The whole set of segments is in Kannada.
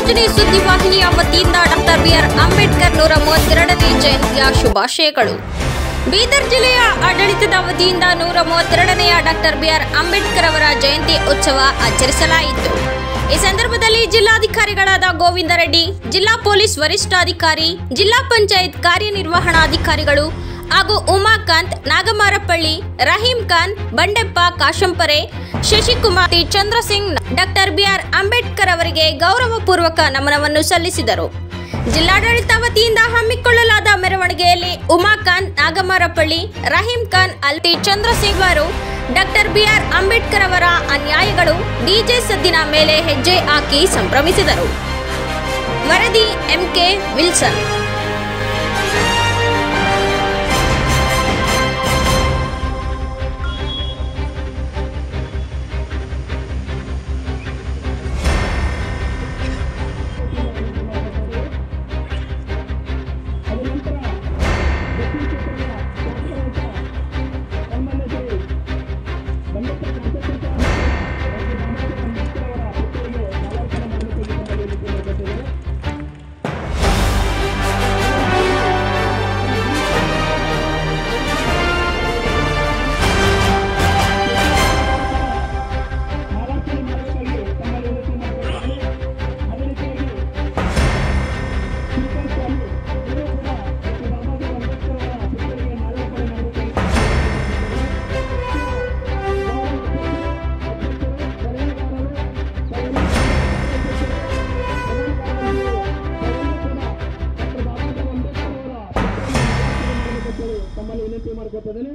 ವಿಮೋಚನೆ ಸುದ್ದಿವಾಹಿನಿಯ ವತಿಯಿಂದ ಡಾಕ್ಟರ್ ಬಿಆರ್ ಅಂಬೇಡ್ಕರ್ ನೂರ ಮೂವತ್ತೆರಡನೇ ಜಯಂತಿಯ ಶುಭಾಶಯಗಳು ಬೀದರ್ ಜಿಲ್ಲೆಯ ಆಡಳಿತದ ವತಿಯಿಂದ ನೂರ ಮೂವತ್ತೆರಡನೆಯ ಡಾಕ್ಟರ್ ಬಿಆರ್ ಅಂಬೇಡ್ಕರ್ ಅವರ ಜಯಂತಿ ಉತ್ಸವ ಆಚರಿಸಲಾಯಿತು ಈ ಸಂದರ್ಭದಲ್ಲಿ ಜಿಲ್ಲಾಧಿಕಾರಿಗಳಾದ ಗೋವಿಂದ ರೆಡ್ಡಿ ಜಿಲ್ಲಾ ಪೊಲೀಸ್ ವರಿಷ್ಠಾಧಿಕಾರಿ ಜಿಲ್ಲಾ ಪಂಚಾಯತ್ ಕಾರ್ಯನಿರ್ವಹಣಾಧಿಕಾರಿಗಳು ಹಾಗೂ Umakanth Nagamarpalli Rahim Khan Bandeppa Kashempur Shashikumar T. Chandrasingh doctor BR Ambedkar ಅವರಿಗೆ ಗೌರವಪೂರ್ವಕ ನಮನವನ್ನು ಸಲ್ಲಿಸಿದರು ಜಿಲ್ಲಾಡಳಿತ ವತಿಯಿಂದ ಹಮ್ಮಿಕೊಳ್ಳಲಾದ ಮೆರವಣಿಗೆಯಲ್ಲಿ ಉಮಾಕಾಂತ್ ನಾಗಮಾರಪಳ್ಳಿ ರಹೀಂ ಖಾನ್ ಅಲ್ ಟಿ. ಚಂದ್ರಸಿಂಗ್ ಅವರು ಡಾಕ್ಟರ್ ಬಿಆರ್ ಅಂಬೇಡ್ಕರ್ ಅವರ ಅನ್ಯಾಯಗಳು ಡಿಜೆ ಸದ್ದಿನ ಮೇಲೆ ಹೆಜ್ಜೆ ಹಾಕಿ ಸಂಭ್ರಮಿಸಿದರು ವರದಿ ಎಂಕೆ ವಿಲ್ಸನ್ ತಮ್ಮಲ್ಲಿ ವಿನಂತಿ ಮಾಡ್ಕೊತಿದ್ದೇನೆ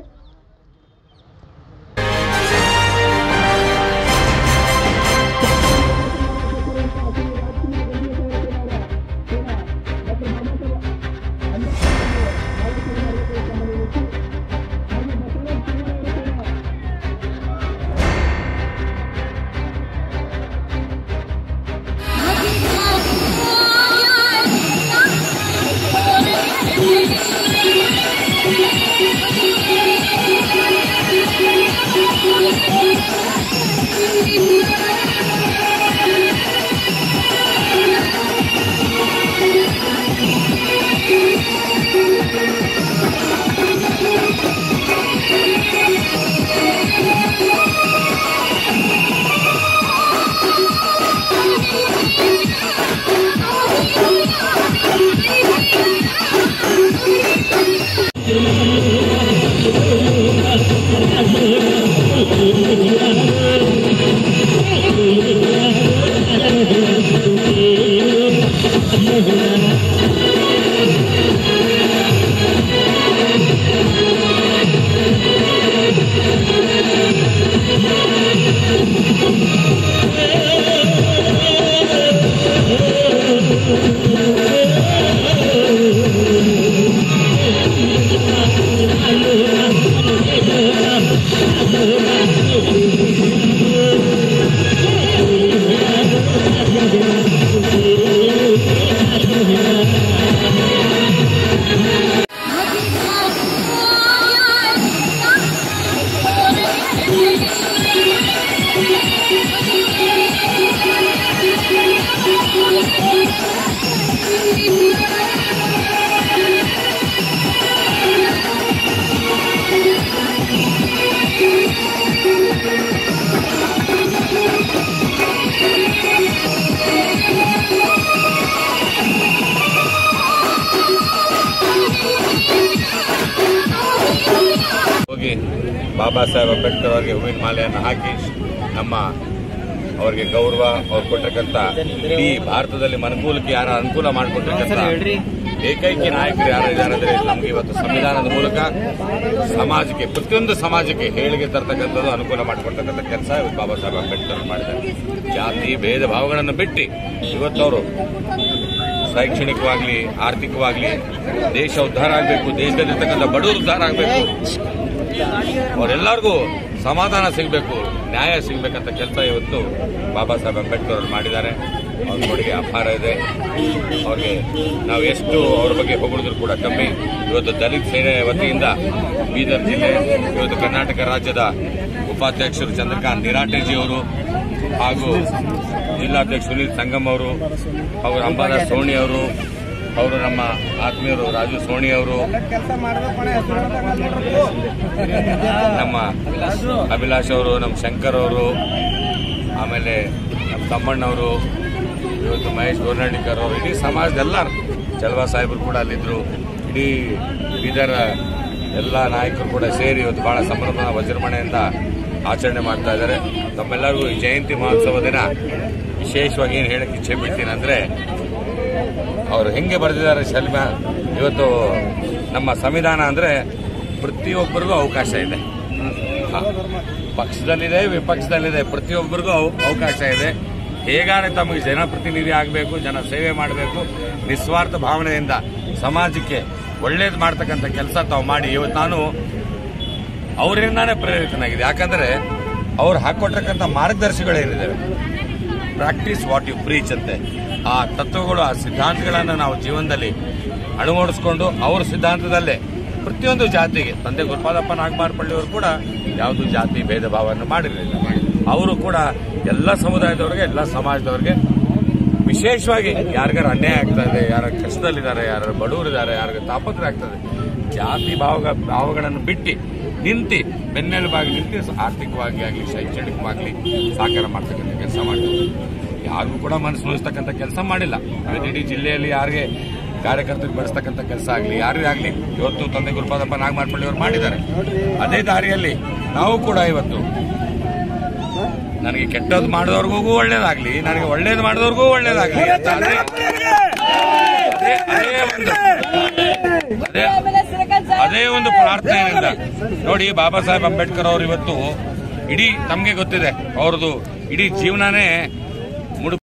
ಹೋಗಿ ಬಾಬಾ ಸಾಹೇಬ್ ಅಂಬೇಡ್ಕರ್ ಅವರಿಗೆ ಹೂವಿನ ಮಾಲೆಯನ್ನು ಹಾಕಿ ನಮ್ಮ ಅವರಿಗೆ ಗೌರವ ಅವ್ರು ಕೊಟ್ಟಿರ್ತಕ್ಕಂಥ ಇಡೀ ಭಾರತದಲ್ಲಿ ಮನುಕೂಲಕ್ಕೆ ಯಾರ ಅನುಕೂಲ ಮಾಡಿಕೊಟ್ಟಿರ್ತಕ್ಕಂಥ ಏಕೈಕ ನಾಯಕರು ಯಾರು ಇದ್ದಾರೆ ಅಂದ್ರೆ ನಮ್ಗೆ ಇವತ್ತು ಸಂವಿಧಾನದ ಮೂಲಕ ಸಮಾಜಕ್ಕೆ ಪ್ರತಿಯೊಂದು ಸಮಾಜಕ್ಕೆ ಹೇಳಿಕೆ ತರ್ತಕ್ಕಂಥದ್ದು ಅನುಕೂಲ ಮಾಡಿಕೊಡ್ತಕ್ಕಂಥ ಕೆಲಸ ಇವತ್ತು ಬಾಬಾ ಸಾಹೇಬ್ ಅಂಬೇಡ್ಕರ್ ಅವರು ಮಾಡಿದ್ದಾರೆ ಜಾತಿ ಭೇದ ಭಾವಗಳನ್ನು ಬಿಟ್ಟು ಇವತ್ತವರು ಶೈಕ್ಷಣಿಕವಾಗ್ಲಿ ಆರ್ಥಿಕವಾಗ್ಲಿ ದೇಶ ಉದ್ಧಾರ ಆಗಬೇಕು ದೇಶದಲ್ಲಿರ್ತಕ್ಕಂಥ ಬಡವರು ಉದ್ಧಾರ ಆಗಬೇಕು ಅವರೆಲ್ಲರಿಗೂ ಸಮಾಧಾನ ಸಿಗಬೇಕು ನ್ಯಾಯ ಸಿಗಬೇಕಂತ ಕೆಲಸ ಇವತ್ತು ಬಾಬಾ ಸಾಹೇಬ್ ಅಂಬೇಡ್ಕರ್ ಅವರು ಮಾಡಿದ್ದಾರೆ ಅವ್ರ ಕೊಡುಗೆ ಅಪಾರ ಇದೆ ಅವ್ರಿಗೆ ನಾವು ಎಷ್ಟು ಅವ್ರ ಬಗ್ಗೆ ಹೊಗಳಿದ್ರು ಕೂಡ ಕಮ್ಮಿ ಇವತ್ತು ದಲಿತ ಸೇನೆ ವತಿಯಿಂದ ಬೀದರ್ ಜಿಲ್ಲೆ ಇವತ್ತು ಕರ್ನಾಟಕ ರಾಜ್ಯದ ಉಪಾಧ್ಯಕ್ಷರು ಚಂದ್ರಕಾಂತ್ ನಿರಾಟೆಜಿ ಅವರು ಹಾಗೂ ಜಿಲ್ಲಾಧ್ಯಕ್ಷ ಸುನೀಲ್ ಸಂಗಮ್ ಅವರು ಅವರು ಅಂಬಾದಾಸ್ ಸೋಣಿ ಅವರು ಅವರು ನಮ್ಮ ಆತ್ಮೀಯರು ರಾಜು ಸೋಣಿ ಅವರು ನಮ್ಮ ಅಭಿಲಾಷ್ ಅವರು ನಮ್ಮ ಶಂಕರ್ ಅವರು ಆಮೇಲೆ ನಮ್ಮ ತಮ್ಮಣ್ಣವರು ಇವತ್ತು ಮಹೇಶ್ ಗೋರ್ನಳ್ಳಿಕರ್ ಅವರು ಇಡೀ ಸಮಾಜದೆಲ್ಲ ಚಲವಾ ಸಾಹೇಬರು ಕೂಡ ಅಲ್ಲಿದ್ದರು ಇಡೀ ಬೀದರ್ ಎಲ್ಲ ನಾಯಕರು ಕೂಡ ಸೇರಿ ಇವತ್ತು ಬಹಳ ಸಂಭ್ರಮದ ವಜ್ರಮಣೆಯಿಂದ ಆಚರಣೆ ಮಾಡ್ತಾ ಇದ್ದಾರೆ ತಮ್ಮೆಲ್ಲರಿಗೂ ಈ ಜಯಂತಿ ಮಹೋತ್ಸವ ದಿನ ವಿಶೇಷವಾಗಿ ಏನು ಹೇಳಕ್ಕೆ ಇಚ್ಛೆ ಬಿಡ್ತೀನಿ ಅಂದರೆ ಅವರು ಹೆಂಗೆ ಬರೆದಿದ್ದಾರೆ ಶಲ್ಮ ಇವತ್ತು ನಮ್ಮ ಸಂವಿಧಾನ ಅಂದರೆ ಪ್ರತಿಯೊಬ್ಬರಿಗೂ ಅವಕಾಶ ಇದೆ ಹ. ಪಕ್ಷದಲ್ಲಿದೆ ವಿಪಕ್ಷದಲ್ಲಿದೆ ಪ್ರತಿಯೊಬ್ಬರಿಗೂ ಅವ- ಅವಕಾಶ ಇದೆ ಹೇಗಾದ್ರೆ ತಮಗೆ ಜನಪ್ರತಿನಿಧಿ ಆಗಬೇಕು ಜನ ಸೇವೆ ಮಾಡಬೇಕು ನಿಸ್ವಾರ್ಥ ಭಾವನೆಯಿಂದ ಸಮಾಜಕ್ಕೆ ಒಳ್ಳೇದು ಮಾಡ್ತಕ್ಕಂಥ ಕೆಲಸ ತಾವು ಮಾಡಿ ಇವತ್ತು ನಾನು ಅವರಿಂದಾನೇ ಪ್ರೇರಿತನಾಗಿದೆ ಯಾಕಂದ್ರೆ ಅವ್ರು ಹಾಕೊಟ್ಟಿರ್ತಕ್ಕಂಥ ಮಾರ್ಗದರ್ಶಿಗಳೇನಿದ್ದಾವೆ ಪ್ರಾಕ್ಟೀಸ್ ವಾಟ್ ಯು ಪ್ರೀಚ್ ಅಂತೆ ಆ ತತ್ವಗಳು ಆ ಸಿದ್ಧಾಂತಗಳನ್ನು ನಾವು ಜೀವನದಲ್ಲಿ ಅಳವಡಿಸ್ಕೊಂಡು ಅವ್ರ ಸಿದ್ಧಾಂತದಲ್ಲೇ ಪ್ರತಿಯೊಂದು ಜಾತಿಗೆ ತಂದೆ ಗುರುಪಾದಪ್ಪ ನಾಗಮಾರ್ಪಳ್ಳಿಯವರು ಕೂಡ ಯಾವುದು ಜಾತಿ ಭೇದ ಭಾವವನ್ನು ಮಾಡಿರಲಿಲ್ಲ ಅವರು ಕೂಡ ಎಲ್ಲ ಸಮುದಾಯದವ್ರಿಗೆ ಎಲ್ಲ ಸಮಾಜದವ್ರಿಗೆ ವಿಶೇಷವಾಗಿ ಯಾರಿಗಾರ ಅನ್ಯಾಯ ಆಗ್ತಾ ಇದೆ ಯಾರ ಕಷ್ಟದಲ್ಲಿದ್ದಾರೆ ಯಾರ ಬಡವರಿದ್ದಾರೆ ಯಾರಿಗೆ ತಾಪತ್ರೆ ಆಗ್ತದೆ ಜಾತಿ ಭಾವ ಭಾವಗಳನ್ನು ಬಿಟ್ಟು ನಿಂತು ಬೆನ್ನೆಲುಬಾಗಿ ನಿಂತು ಆರ್ಥಿಕವಾಗಿ ಆಗಲಿ ಶೈಕ್ಷಣಿಕವಾಗಲಿ ಸಹಕಾರ ಮಾಡ್ತಕ್ಕಂಥ ಕೆಲಸ ಮಾಡಿದ್ರು ಯಾರಿಗೂ ಕೂಡ ಮನಸ್ಸು ನೋಯಿಸ್ತಕ್ಕಂಥ ಕೆಲಸ ಮಾಡಿಲ್ಲ ಇವತ್ತು ಇಡೀ ಜಿಲ್ಲೆಯಲ್ಲಿ ಯಾರಿಗೆ ಕಾರ್ಯಕರ್ತರಿಗೆ ಬೆಳೆಸ್ತಕ್ಕಂಥ ಕೆಲಸ ಆಗಲಿ ಯಾರೇ ಆಗಲಿ ಇವತ್ತು ತಂದೆ ಗುರುಪಾದಪ್ಪ ನಾಗಮಾರ್ಪಳ್ಳಿ ಅವರು ಮಾಡಿದ್ದಾರೆ ಅದೇ ದಾರಿಯಲ್ಲಿ ನಾವು ಕೂಡ ಇವತ್ತು ನನಗೆ ಕೆಟ್ಟದ್ದು ಮಾಡಿದವ್ರಿಗೂ ಒಳ್ಳೇದಾಗ್ಲಿ ನನಗೆ ಒಳ್ಳೇದು ಮಾಡಿದವ್ರಿಗೂ ಒಳ್ಳೇದಾಗ್ಲಿ ಅಂತ ಅದೇ ಅದೇ ಅದೇ ಒಂದು ಅದೇ ಅದೇ ಒಂದು ಪ್ರಾರ್ಥನೆಯಿಂದ ನೋಡಿ ಬಾಬಾ ಸಾಹೇಬ್ ಅಂಬೇಡ್ಕರ್ ಅವರು ಇವತ್ತು ಇಡೀ ತಮಗೆ ಗೊತ್ತಿದೆ ಅವ್ರದ್ದು ಇಡೀ ಜೀವನನೇ